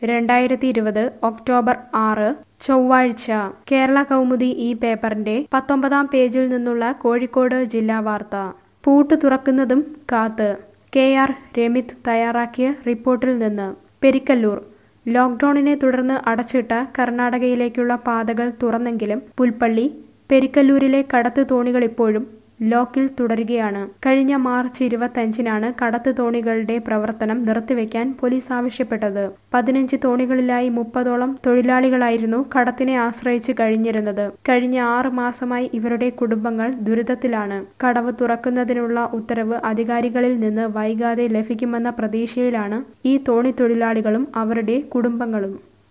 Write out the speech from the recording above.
രണ്ടായിരത്തി ഇരുപത് ഒക്ടോബർ ആറ് ചൊവ്വാഴ്ച കേരള കൗമുദി ഈ പേപ്പറിന്റെ പത്തൊമ്പതാം പേജിൽ നിന്നുള്ള കോഴിക്കോട് ജില്ലാ വാർത്ത പൂട്ട് തുറക്കുന്നതും കാത്ത് കെ ആർ രമിത് തയ്യാറാക്കിയ റിപ്പോർട്ടിൽ നിന്ന് പെരിക്കല്ലൂർ ലോക്ക്ഡൌണിനെ തുടർന്ന് അടച്ചിട്ട കർണാടകയിലേക്കുള്ള പാതകൾ തുറന്നെങ്കിലും പുൽപ്പള്ളി പെരിക്കല്ലൂരിലെ കടത്ത് തോണികൾ ഇപ്പോഴും ലോക്കിൽ തുടരുകയാണ് കഴിഞ്ഞ മാർച്ച് ഇരുപത്തഞ്ചിനാണ് കടത്ത് തോണികളുടെ പ്രവർത്തനം നിർത്തിവെക്കാൻ പോലീസ് ആവശ്യപ്പെട്ടത് പതിനഞ്ച് തോണികളിലായി മുപ്പതോളം തൊഴിലാളികളായിരുന്നു കടത്തിനെ ആശ്രയിച്ച് കഴിഞ്ഞിരുന്നത് കഴിഞ്ഞ ആറ് മാസമായി ഇവരുടെ കുടുംബങ്ങൾ ദുരിതത്തിലാണ് കടവ് തുറക്കുന്നതിനുള്ള ഉത്തരവ് അധികാരികളിൽ നിന്ന് വൈകാതെ ലഭിക്കുമെന്ന പ്രതീക്ഷയിലാണ് ഈ തോണി തൊഴിലാളികളും അവരുടെ കുടുംബങ്ങളും